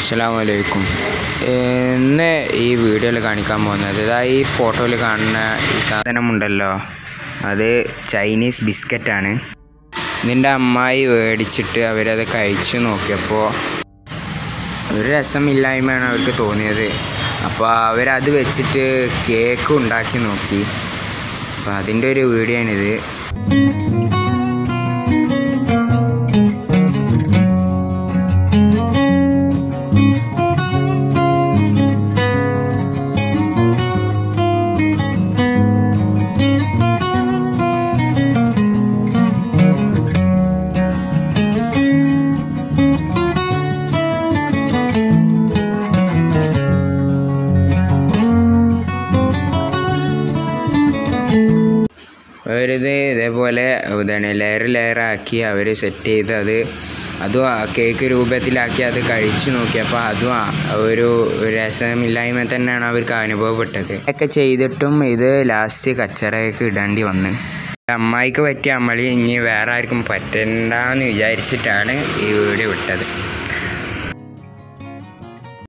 അസ്സലാമലൈക്കും ഇന്ന് ഈ വീഡിയോയിൽ കാണിക്കാൻ പോകുന്നത് ഇതാ ഈ ഫോട്ടോയിൽ കാണുന്ന ഈ സാധനമുണ്ടല്ലോ അത് ചൈനീസ് ബിസ്ക്കറ്റാണ് ഇതിൻ്റെ അമ്മായി മേടിച്ചിട്ട് അവരത് കഴിച്ചു നോക്കിയപ്പോൾ ഒരു രസമില്ലായ്മയാണ് അവർക്ക് തോന്നിയത് അപ്പോൾ അവരത് വെച്ചിട്ട് കേക്ക് ഉണ്ടാക്കി നോക്കി അപ്പോൾ അതിൻ്റെ ഒരു വീഡിയോ ആണിത് അവരിത് ഇതേപോലെ ഇതാണ് ലെയർ ലെയർ ആക്കി അവർ സെറ്റ് ചെയ്ത് അത് അതും ആ കേക്ക് രൂപത്തിലാക്കി അത് കഴിച്ചു നോക്കിയപ്പോൾ അതും ആ ഒരു രസമില്ലായ്മ തന്നെയാണ് അവർക്ക് അനുഭവപ്പെട്ടത് ഒക്കെ ചെയ്തിട്ടും ഇത് ലാസ്റ്റ് കച്ചറയൊക്കെ ഇടേണ്ടി വന്ന് അമ്മായിക്ക് പറ്റിയ അമ്മളി ഇനി വേറെ ആർക്കും പറ്റണ്ടെന്ന് വിചാരിച്ചിട്ടാണ് ഈ വീഡിയോ വിട്ടത്